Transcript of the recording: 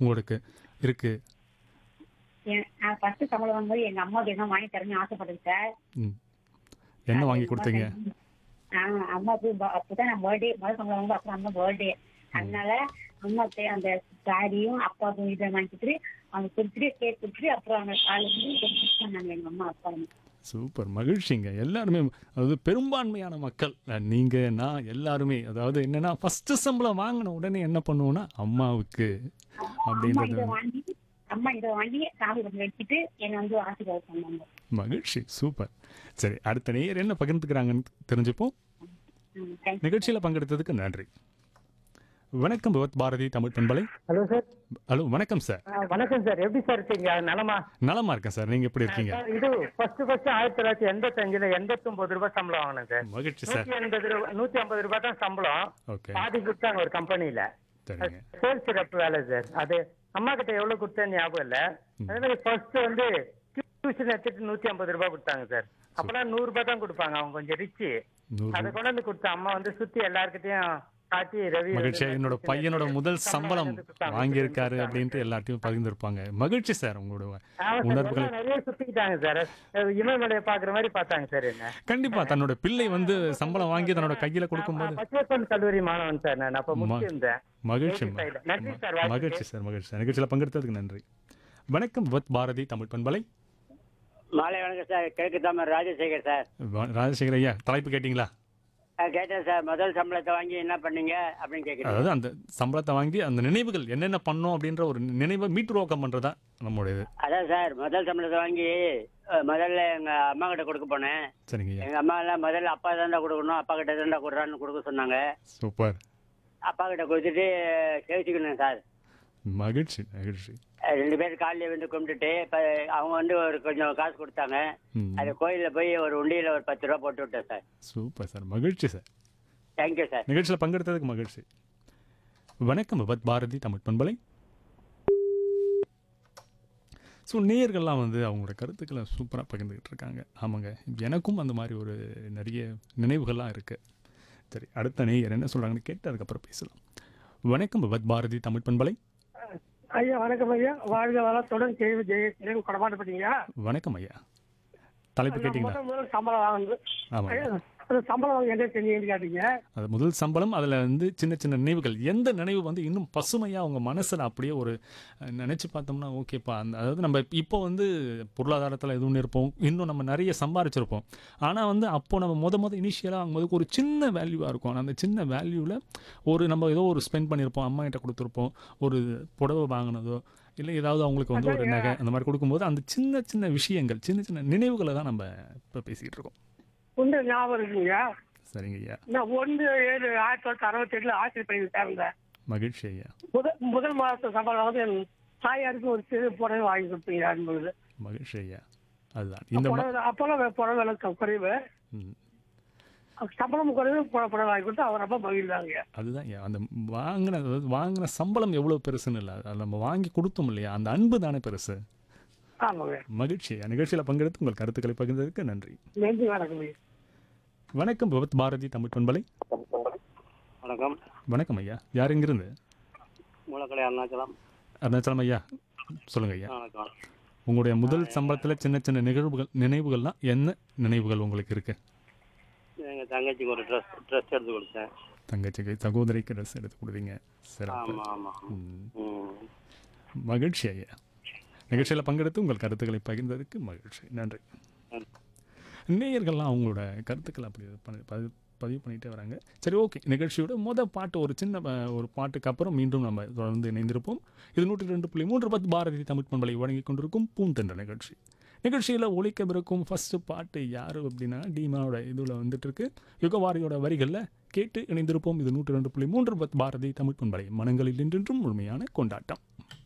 உங்களுக்கு இருக்கு என்- நான் ஃபர்ஸ்ட் சம்பளம் வாங்கும்போது எங்க அம்மாவுக்கு என்ன வாங்கி தரணும்னு ஆசைப்பட்டேன் சார் ம். என்ன வாங்கி கொடுத்தீங்க ஆஹ் அம்மாவுக்கு ப- அப்பதான் நான் பர்த்டே முதல் சம்பளம் வாங்க அப்புறம் அம்மா பர்த்டே அதனால அம்மாவுக்கு அந்த சாரியும் அப்பாவுக்கும் இதை வாங்கி கொடுத்துட்டு அவங்க கொடுத்துட்டு கேக் கொடுத்துட்டு அப்புறம் அவங்க காலேஜ் பண்ணாங்க எங்க அம்மா அப்பா சூப்பர் மகிழ்ச்சிங்க எல்லாருமே அதாவது பெரும்பான்மையான மக்கள் அஹ், நீங்க நான் எல்லாருமே அதாவது என்னன்னா ஃபர்ஸ்ட் சம்பளம் வாங்கின உடனே என்ன பண்ணுவோம்னா அம்மாவுக்கு அம்மா அப்படின்றது இதை வாங்கி அம்மா இதை வாங்கி சாமி கொஞ்சம் வச்சுட்டு என்னை வந்து ஆசீர்வாதம் பண்ணாங்க மகிழ்ச்சி சூப்பர் சரி அடுத்த நேயர் என்ன பகிர்ந்துக்கிறாங்கன்னு தெரிஞ்சுப்போம் ம், thank you. நிகழ்ச்சியில பங்கெடுத்ததுக்கு நன்றி வணக்கம் பகவத் பாரதி தமிழ் பண்பலை ஹலோ சார் ஹலோ வணக்கம் சார் வணக்கம் சார் எப்படி சார் இருக்கீங்க நலமா நலமா இருக்கேன் சார் நீங்க எப்படி இருக்கீங்க சார் இது ஃபர்ஸ்ட் ஃபர்ஸ்ட் ஆயிரத்தி தொள்ளாயிரத்தி எண்பத்தஞ்சுல எண்பத்தொன்பது ரூபாய் சம்பளம் வாங்கினேன் சார் மகிழ்ச்சி சார் நூத்தி எண்பது ரூபாய் நூத்தி ஐம்பது ரூபாய் தான் சம்பளம் ஓகே பாதி கொடுத்தாங்க ஒரு கம்பெனில சரிங்க சேல்ஸ் ரெப் வேலை சார் அது அம்மா கிட்ட எவ்வளவு கொடுத்தேன்னு ஞாபகம் இல்ல அதே மாதிரி ஃபர்ஸ்ட் வந்து டியூஷன் எடுத்துட்டு நூத்தி ஐம்பது ரூபாய் கொடுத்தாங்க சார் அப்பெல்லாம் நூறு ரூபாய் தான் கொடுப்பாங்க அவங்க கொஞ்சம் ரிச்சு நூறு அதை கொண்டு வந்து கொடுத்த அம்மா வந்து சுத்தி எல்லார்கிட்டயும் காட்டி ரவி மகிழ்ச்சி வந்து என்னோட பையனோட முதல் சம்பளம் வந்து கொடுத்தாங்க. வாங்கியிருக்காரு அப்படின்ட்டு எல்லாத்தையும் பகிர்ந்திருப்பாங்க மகிழ்ச்சி சார் உங்களோட ஆமா சார், உணர்வுகள் எல்லாம் நிறைய சுத்திக்கிட்டாங்க சார் அஹ் இமயமலையை பாக்குற மாதிரி பார்த்தாங்க சார் என்ன கண்டிப்பா தன்னோட பிள்ளை வந்து சம்பளம் வாங்கி தன்னோட கையில கொடுக்கும்போது பச்சையப்பன் கல்லூரி மாணவன் சார் நான் அப்ப முடிச்சிருந்தேன் மகிழ்ச்சி Eighty five ல. நன்றி சார், வாழ்த்துக்கள். மகிழ்ச்சி சார் மகிழ்ச்சி சார் நிகழ்ச்சியில் பங்கெடுத்ததுக்கு நன்றி வணக்கம் பத் பாரதி தமிழ் பண்பலை மாலை வணக்கம் சார் கிழக்கு தாமர் ராஜசேகர் சார் வ- ராஜசேகர் ஐயா தலைப்பு கேட்டிங்களா ஆ, கேட்டேன் சார் முதல் சம்பளத்தை வாங்கி என்ன பண்ணீங்க அப்படின்னு கேட்குறேன் அதாவது அந்த சம்பளத்தை வாங்கி அந்த நினைவுகள் என்னென்ன பண்ணோம் அப்படின்ற ஒரு நினைவை மீட்டுருவாக்கம் பண்றதா நம்மளுடைய இது அதான் சார் முதல் சம்பளத்தை வாங்கி அஹ், முதல்ல எங்க அம்மா கிட்ட கொடுக்க போனேன் சரிங்க ஐயா எங்க அம்மா எல்லாம் முதல்ல அப்பா தாண்டா கொடுக்கணும் அப்பா கிட்ட தாண்டா கொடுறான்னு கொடுக்க சொன்னாங்க சூப்பர் அப்பா கிட்ட கொடுத்துட்டு சேவிச்சுக்கணும் சார் மகிழ்ச்சி மகிழ்ச்சி அஹ், ரெண்டு பேரும் காலையில வந்து கும்பிட்டுட்டு இப்ப அவங்க வந்து ஒரு கொஞ்சம் காசு கொடுத்தாங்க ம், அது கோயில்ல போய் ஒரு உண்டியில ஒரு பத்து ரூபா போட்டு விட்டேன் சார் சூப்பர் சார் மகிழ்ச்சி சார் தேங்க்யூ சார் நிகழ்ச்சியில் பங்கெடுத்ததுக்கு மகிழ்ச்சி வணக்கம் விபத் பாரதி தமிழ் பண்பலை ஸோ நேயர்கள்லாம் வந்து அவங்களோட கருத்துக்களை சூப்பராக பகிர்ந்துக்கிட்டு இருக்காங்க ஆமாங்க எனக்கும் அந்த மாதிரி ஒரு நிறைய நினைவுகள்லாம் இருக்குது சரி அடுத்த நேயர் என்ன சொல்கிறாங்கன்னு கேட்டு அதுக்கப்புறம் பேசலாம் வணக்கம் விபத் பாரதி தமிழ் பண்பலை ஐயா வணக்கம் ஐயா வாழ்க வளத்துடன் கேள்வி ஜெய கொடமாட்டப்பட்டீங்க வணக்கம் ஐயா தலைப்பு கேட்டிங்களா முதல் முதல் சம்பளம் வாங்குது ஆமாம் ஐயா, அந்த சம்பளம் வாங்கி என்ன செஞ்சீங்கன்னு கேட்டீங்க அது முதல் சம்பளம் அதில் வந்து சின்ன சின்ன நினைவுகள் எந்த நினைவு வந்து இன்னும் பசுமையாக அவங்க மனசில் அப்படியே ஒரு நினச்சி பார்த்தோம்னா ஓகேப்பா அந்த அதாவது நம்ம இப்போ வந்து பொருளாதாரத்தில் எதுவும் இருப்போம் இன்னும் நம்ம நிறைய சம்பாரிச்சிருப்போம் ஆனால் வந்து அப்போ நம்ம முத முத இனிஷியலாக வாங்கும்போது ஒரு சின்ன வேல்யூவாக இருக்கும் ஆனா அந்த சின்ன வேல்யூவில் ஒரு நம்ம ஏதோ ஒரு ஸ்பெண்ட் பண்ணியிருப்போம் அம்மா கிட்ட கொடுத்துருப்போம் ஒரு புடவை வாங்கினதோ இல்லை ஏதாவது அவங்களுக்கு வந்து ஒரு நகை அந்த மாதிரி கொடுக்கும்போது அந்த சின்ன சின்ன விஷயங்கள் சின்ன சின்ன நினைவுகளை தான் நம்ம இப்போ பேசிக்கிட்டு இருக்கோம் உண்டு ஞாபகம் இருக்குங்க சரிங்க ஐயா நான் ஒன்று ஏழு ஆயிரத்தி தொள்ளாயிரத்தி அறுபத்தி எட்டுல ஆசிரியர் பயிர் சேர்ந்தேன் மகிழ்ச்சி ஐயா முதல் முதல் மாதத்து சம்பளம் வந்து என் தாயாருக்கு ஒரு சிறு புடவை வாங்கி கொடுத்தீங்க என்பது மகிழ்ச்சி ஐயா அதுதான் இந்த ம- புடவை அப்போல்லாம் புடவை விலை குறைவு ம், சம்பளம் குறைவு புடவை புடவை வாங்கி கொடுத்து அவர் ரொம்ப மகிழ்ந்தாங்க அதுதான் ஐயா அந்த வாங்கின அதாவது வாங்கின சம்பளம் எவ்வளோ பெருசுன்னு இல்லை அதை நம்ம வாங்கி கொடுத்தோம் இல்லையா அந்த அன்பு தானே பெருசு ஆமாங்க மகிழ்ச்சி ஐயா நிகழ்ச்சியில் பங்கெடுத்து உங்கள் கருத்துக்களை பகிர்ந்ததுக்கு நன்றி நன்றி வணக்கம் ஐயா. வணக்கம் பகவத் பாரதி தமிழ் பண்பலை வணக்கம் வணக்கம் ஐயா யார் எங்கிருந்து மூலக்கலை அருணாச்சலம் அருணாச்சலம் ஐயா சொல்லுங்க ஐயா வணக்கம் உங்களுடைய முதல் சம்பளத்தில் சின்ன சின்ன நிகழ்வுகள் நினைவுகள்லாம் என்ன நினைவுகள் உங்களுக்கு இருக்கு எங்கள் தங்கச்சிக்கு ஒரு ட்ரெஸ் ட்ரெஸ் எடுத்து கொடுத்தேன் தங்கச்சிக்கு சகோதரிக்கு ட்ரெஸ் எடுத்து கொடுத்தீங்க சிறப்பு ஆமாம் ஆமாம் ம். ம் மகிழ்ச்சி ஐயா நிகழ்ச்சியில் பங்கெடுத்து உங்கள் கருத்துக்களை பகிர்ந்ததுக்கு மகிழ்ச்சி நன்றி நேயர்கள்லாம் அவங்களோட கருத்துக்களை அப்படி பண்ணி பதிவு பதிவு பண்ணிகிட்டே வராங்க சரி ஓகே நிகழ்ச்சியோட மொதல் பாட்டு ஒரு சின்ன அஹ், ஒரு பாட்டுக்கு அப்புறம் மீண்டும் நம்ம தொடர்ந்து இணைந்திருப்போம் இது நூற்றி ரெண்டு புள்ளி மூன்று பத்து பாரதி தமிழ் பண்பலை வழங்கி கொண்டிருக்கும் பூந்தென்ற நிகழ்ச்சி நிகழ்ச்சியில் ஒழிக்கவிருக்கும் ஃபர்ஸ்ட் பாட்டு யார் அப்படின்னா டீமாவோட இதில் வந்துட்டு இருக்கு யுகவாரியோட வரிகளில் கேட்டு இணைந்திருப்போம் இது நூற்றி ரெண்டு புள்ளி மூன்று பத்து பாரதி தமிழ் பண்பலை மனங்களில் இன்றென்றும் முழுமையான கொண்டாட்டம்